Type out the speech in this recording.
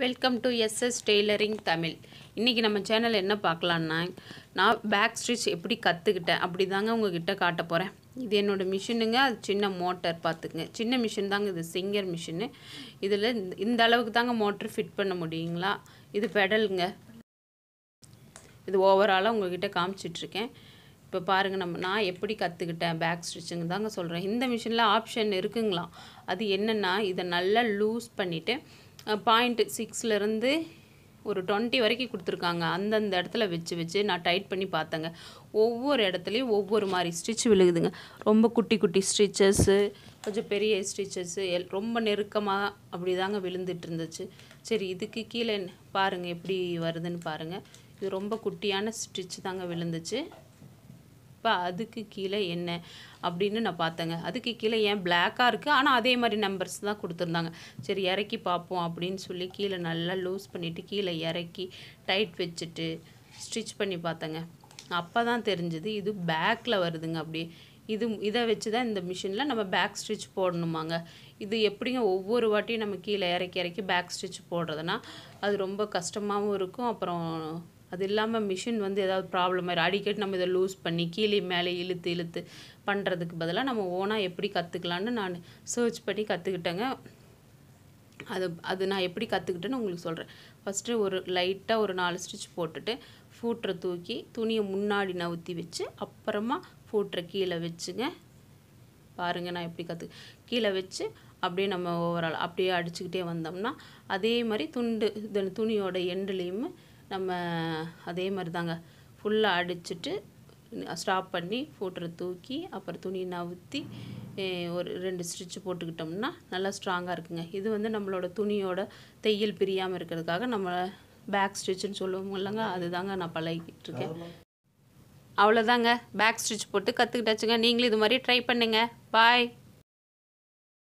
welcome to SS tailoring Tamil இன்றைக்கி நம்ம channel என்ன பார்க்கலான்னா நான் பேக் ஸ்டிச் எப்படி கற்றுக்கிட்டேன் அப்படி தாங்க உங்ககிட்ட காட்ட போகிறேன் இது என்னோடய மிஷினுங்க அது சின்ன மோட்டர் பார்த்துக்குங்க சின்ன மிஷின் தாங்க இது சிங்கர் மிஷினு இதில் இந்த- இந்த அளவுக்கு தாங்க மோட்டர் ஃபிட் பண்ண முடியுங்களா இது பெடலுங்க இது ஓவராலாக உங்ககிட்ட காமிச்சிட்ருக்கேன் இப்போ பாருங்கள் நம்ம நான் எப்படி கற்றுக்கிட்டேன் பேக் ஸ்டிச்சுங்க தாங்க சொல்கிறேன் இந்த மிஷினில் ஆப்ஷன் இருக்குங்களாம் அது என்னென்னா இதை நல்லா லூஸ் பண்ணிவிட்டு பாயிண்ட் சிக்ஸ்லேருந்து ஒரு டுவெண்ட்டி வரைக்கும் கொடுத்துருக்காங்க அந்தந்த இடத்துல வச்சு வச்சு நான் டைட் பண்ணி பார்த்தேங்க ஒவ்வொரு இடத்துலையும் ஒவ்வொரு மாதிரி ஸ்டிச் விழுகுதுங்க ரொம்ப குட்டி குட்டி ஸ்டிச்சஸ்ஸு கொஞ்சம் பெரிய ஸ்டிச்சஸ்ஸு எல் ரொம்ப நெருக்கமாக அப்படி தாங்க விழுந்துட்டு இருந்துச்சு சரி இதுக்கு கீழே பாருங்கள் எப்படி வருதுன்னு பாருங்கள் இது ரொம்ப குட்டியான ஸ்டிச் தாங்க விழுந்துச்சு இப்போ அதுக்கு கீழே என்ன அப்படின்னு நான் பார்த்தேங்க அதுக்கு கீழே ஏன் பிளாக்காக இருக்குது ஆனால் அதே மாதிரி நம்பர்ஸ் தான் கொடுத்துருந்தாங்க சரி இறக்கி பார்ப்போம் அப்படின்னு சொல்லி கீழே நல்லா லூஸ் பண்ணிவிட்டு கீழே இறக்கி டைட் வச்சுட்டு ஸ்டிச் பண்ணி பார்த்தேங்க அப்போ தான் தெரிஞ்சுது இது பேக்கில் வருதுங்க அப்படியே இது இதை வச்சு தான் இந்த மிஷினில் நம்ம பேக் ஸ்டிச் போடணுமாங்க இது எப்படிங்க ஒவ்வொரு வாட்டியும் நம்ம கீழே இறக்கி இறக்கி பேக் ஸ்டிச் போடுறதுனா அது ரொம்ப கஷ்டமாகவும் இருக்கும் அப்புறம் அது இல்லாமல் மிஷின் வந்து ஏதாவது ப்ராப்ளம் ஆயிடும் அடிக்கடி நம்ம இதை லூஸ் பண்ணி கீழே மேலே இழுத்து இழுத்து பண்ணுறதுக்கு பதிலாக நம்ம ஓனாக எப்படி கற்றுக்கலான்னு நான் சர்ச் பண்ணி கற்றுக்கிட்டேங்க அது அது நான் எப்படி கற்றுக்கிட்டேன்னு உங்களுக்கு சொல்கிறேன் ஃபஸ்ட்டு ஒரு லைட்டாக ஒரு நாலு ஸ்டிச் போட்டுட்டு ஃபூட்டரை தூக்கி துணியை முன்னாடி நவுத்தி வச்சு அப்புறமா ஃபூட்டரை கீழே வச்சுங்க பாருங்கள் நான் எப்படி கற்று கீழே வச்சு அப்படியே நம்ம ஓவரால் அப்படியே அடிச்சுக்கிட்டே வந்தோம்னா அதே மாதிரி துண்டு இந்த துணியோட எண்டுலேயும் நம்ம அதே மாதிரி தாங்க ஃபுல்லாக அடிச்சுட்டு ஸ்டாப் பண்ணி ஃபூட்டரை தூக்கி அப்புறம் துணியை நவுத்தி eh, ஒரு ரெண்டு ஸ்டிச்சு போட்டுக்கிட்டோம்னா நல்லா ஸ்ட்ராங்காக இருக்குங்க இது வந்து நம்மளோட துணியோட தையல் பிரியாமல் இருக்கிறதுக்காக நம்ம பேக் ஸ்டிச்சுன்னு சொல்லுவோம் இல்லைங்க அதுதாங்க நான் பழகிட்டு இருக்கேன் அவ்வளோதாங்க பேக் ஸ்டிச் போட்டு கற்றுக்கிட்டாச்சுங்க நீங்களும் இது மாதிரி ட்ரை பண்ணுங்க பாய்